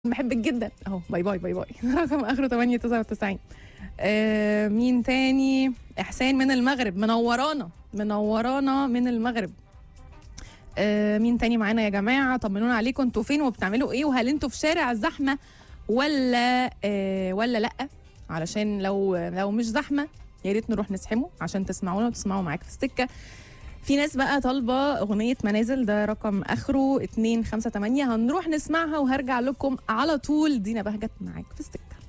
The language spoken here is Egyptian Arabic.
بحبك جدا اهو باي باي باي باي رقم اخره 899 آه مين تاني احسان من المغرب منورانا منورانا من المغرب آه مين تاني معانا يا جماعه طمنونا عليكم انتوا فين وبتعملوا ايه وهل انتوا في شارع الزحمه ولا آه ولا لا علشان لو لو مش زحمه يا ريت نروح نزحمه عشان تسمعونا وتسمعوا معاك في السكه في ناس بقى طالبه اغنيه منازل ده رقم اخره 258 هنروح نسمعها وهرجع لكم على طول دينا بهجت معاك في السكه